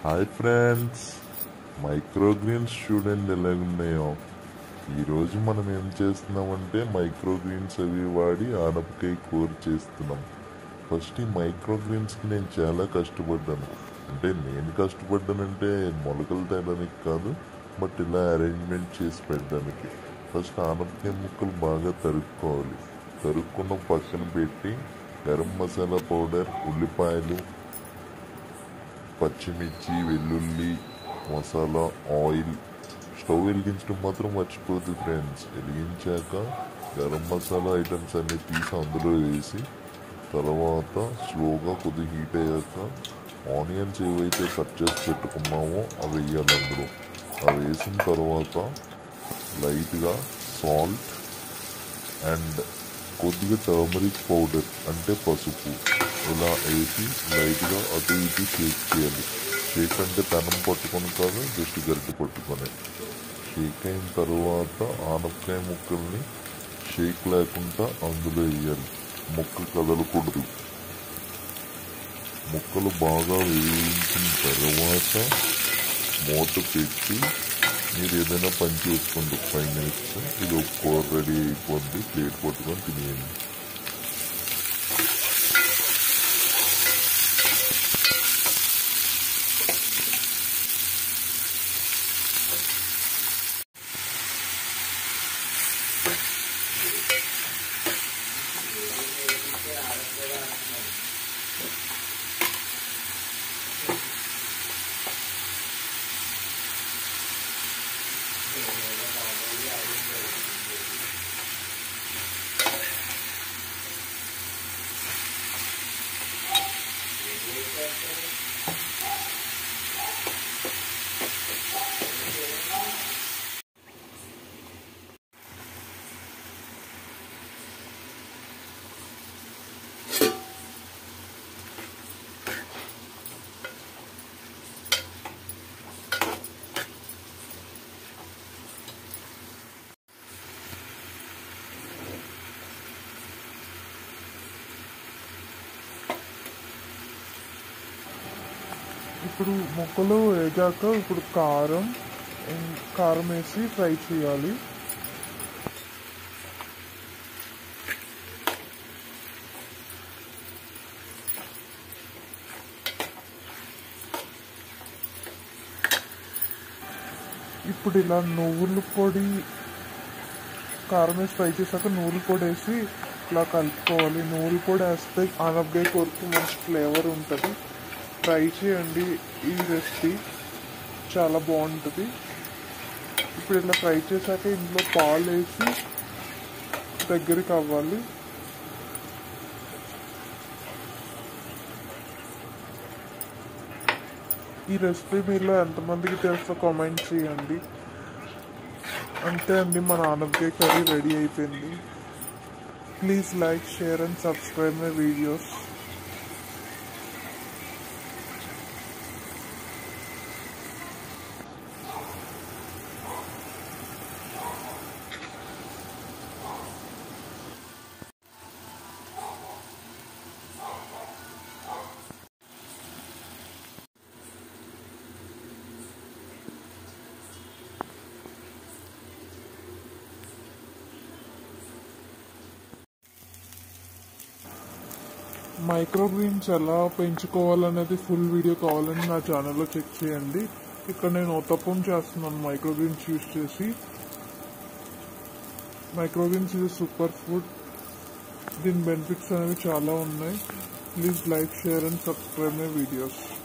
hi friends microgreens చూడండి ఎలాగున్నాయో ఈరోజు మనం ఏం చేస్తున్నామంటే మైక్రోగ్రీన్స్ అవి వాడి ఆనపకాయ కూర చేస్తున్నాం ఫస్ట్ ఈ మైక్రోగ్రీన్స్కి నేను చాలా కష్టపడ్డాను అంటే నేను కష్టపడ్డానంటే మొలకలు తేయడానికి కాదు బట్ ఇలా అరేంజ్మెంట్ చేసి పెట్టడానికి ఫస్ట్ ఆనపకాయ ముక్కలు బాగా తరుక్కోవాలి తరుక్కున్న పక్కన పెట్టి గరం మసాలా పౌడర్ ఉల్లిపాయలు పచ్చిమిర్చి వెల్లుల్లి మసాలా ఆయిల్ స్టవ్ వెలిగించడం మాత్రం మర్చిపోద్దు ఫ్రెండ్స్ వెలిగించాక గరం మసాలా ఐటమ్స్ అన్ని తీసి అందులో వేసి తర్వాత స్లోగా కొద్ది హీట్ అయ్యాక ఆనియన్స్ ఏవైతే కట్ చేసి పెట్టుకున్నామో అవి వేయాలి అందులో అవి వేసిన తర్వాత లైట్గా సాల్ట్ అండ్ కొద్దిగా టర్మరిక్ పౌడర్ అంటే పసుపు ఇలా వేసి లైట్గా అటు ఇటు షేక్ చేయాలి షేక్ అంటే పెనం పట్టుకొని కాదు జస్ట్ గరిటె పట్టుకొని షేక్ అయిన తర్వాత ఆనపకాయ ముక్కల్ని షేక్ లేకుండా అందులో వేయాలి ముక్క కదలకూడదు ముక్కలు బాగా వేయించిన తర్వాత మూత పెట్టి మీరు ఏదైనా పని చేసుకోండి ఫైవ్ మినిట్స్ ఇది ఒక కూర రెడీ అయిపోద్ది ప్లేట్ పట్టుకొని తినేయండి ఇప్పుడు ముక్కలు వేగాక ఇప్పుడు కారం ఉమ్, కారం వేసి ఫ్రై చేయాలి ఇప్పుడు ఇలా నువ్వుల పొడి కారం వేసి ఫ్రై చేశాక నువ్వుల పొడి వేసి ఇలా కలుపుకోవాలి నువ్వుల పొడి వేస్తే ఆనపకాయ కూరకి మంచి ఫ్లేవర్ ఉంటుంది ట్రై చేయండి ఈ రెసిపీ చాలా బాగుంటుంది ఇప్పుడు ఇలా ఫ్రై చేశాక ఇందులో పాలు వేసి దగ్గరికి అవ్వాలి ఈ రెసిపీ మీలో ఎంతమందికి తెలుసో కామెంట్ చేయండి అంతే అండి మన ఆనపకాయ కర్రీ రెడీ అయిపోయింది please like share and subscribe my videos microgreens ఎలా పెంచుకోవాలనేది ఫుల్ వీడియో కావాలని నా ఛానల్లో చెక్ చేయండి ఇక్కడ నేను ఉత్తప్పం చేస్తున్నాను మైక్రోగ్రీన్స్ యూస్ చేసి మైక్రోగ్రీన్స్ ఇది సూపర్ ఫుడ్ దీని బెనిఫిట్స్ అనేవి చాలా ఉన్నాయి please like share and subscribe my videos